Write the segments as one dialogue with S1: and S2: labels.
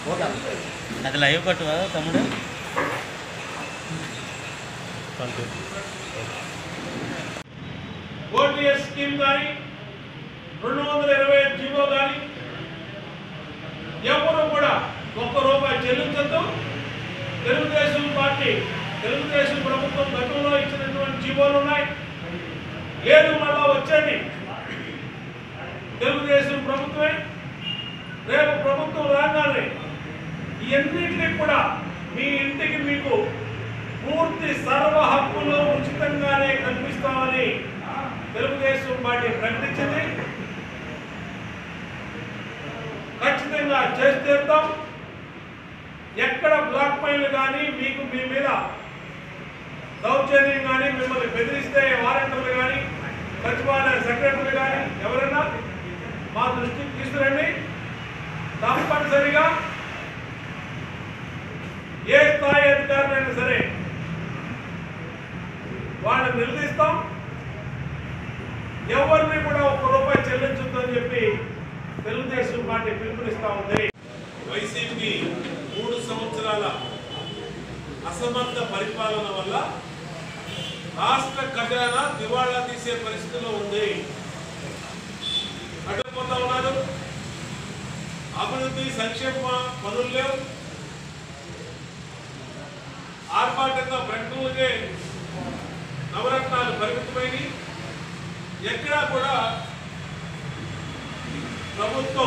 S1: అది లైవ్ కట్టువా తమ్ముడు
S2: OTS scheme కానీ రెండు వందల ఇరవై ఐదు జీవో కానీ ఎవరు కూడా ఒక్క రూపాయి చెల్లించద్దు తెలుగుదేశం పార్టీ తెలుగుదేశం ప్రభుత్వం గతంలో ఇచ్చినటువంటి జీవోలు ఉన్నాయి లేదు మళ్ళా వచ్చేది తెలుగుదేశం ప్రభుత్వమే రేపు ప్రభుత్వం రాగానే ఇవన్నింటినీ కూడా మీ ఇంటికి మీకు పూర్తి సర్వ హక్కులు ఉచితంగానే కల్పిస్తామని తెలుగుదేశం పార్టీ ప్రకటించింది ఖచ్చితంగా చేసి తీరుతాం ఎక్కడ బ్లాక్ మెయిల్ కానీ మీకు మీ మీద దౌర్జన్యం కానీ మిమ్మల్ని బెదిరిస్తే వారంటర్లు కానీ సచివాలయ సెక్రటరీలు కానీ ఎవరైనా మా దృష్టికి తీసుకురండి తప్పనిసరిగా ఏ స్థాయి అధికారులైనా సరే వాళ్ళని నిలదీస్తాం ఎవరిని కూడా ఒక్క రూపాయి చెల్లించొద్దు అని చెప్పి తెలుగుదేశం పార్టీ పిలుపునిస్తా ఉంది వైసీపీ మూడు సంవత్సరాల అసమర్థ పరిపాలన వల్ల రాష్ట్ర ఖజానా దివాళా తీసే పరిస్థితిలో ఉంది అడ్డుపోతా ఉన్నారు అభివృద్ధి సంక్షేమ పనులు లేవు ఆర్భాటంగా ప్రకటనలకే నవరత్నాలు పరిమితమైనవి ఎక్కడా కూడా ప్రభుత్వం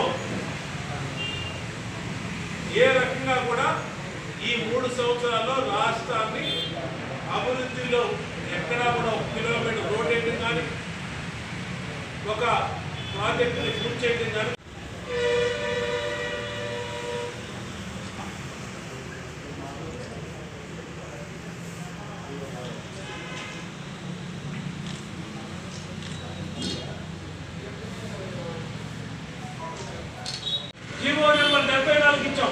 S2: ఏ రకంగా కూడా ఈ మూడు సంవత్సరాల్లో రాష్ట్రాన్ని అభివృద్ధిలో ఎక్కడా కూడా ఒక కిలోమీటర్ రోడ్ వేయడం కానీ ఒక ప్రాజెక్టుని పూర్తి చేయడం కానీ జీవో నెంబర్ డెబ్బై నాలుగు ఇచ్చాం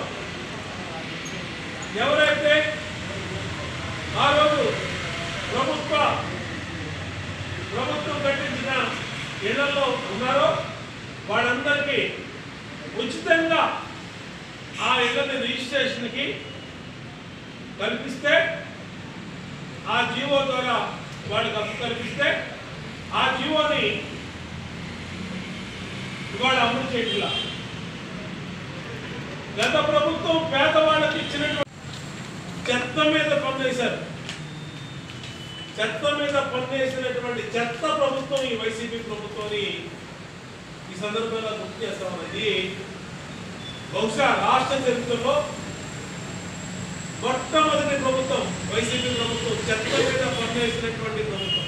S2: ఎవరైతే ఆ రోజు ప్రభుత్వ ప్రభుత్వం కట్టించిన ఇళ్లలో ఉన్నారో వాళ్ళందరికీ ఉచితంగా ఆ ఇళ్ళని రిజిస్ట్రేషన్కి కల్పిస్తే ఆ జీవో ద్వారా వాళ్ళకి హక్కు కల్పిస్తే ఆ జీవోని ఇవాళ అమలు చేయట్లా గత ప్రభుత్వం పేదవాళ్ళకి ఇచ్చినటువంటి చెత్త మీద పన్నేశారు చెత్త మీద పన్నేసినటువంటి చెత్త ప్రభుత్వం ఈ వైసీపీ ప్రభుత్వాన్ని ఈ సందర్భంగా గుర్తు చేస్తామన్నది బహుశా రాష్ట్ర చరిత్రలో మొట్టమొదటి ప్రభుత్వం వైసీపీ ప్రభుత్వం చెత్త మీద పన్నేసినటువంటి ప్రభుత్వం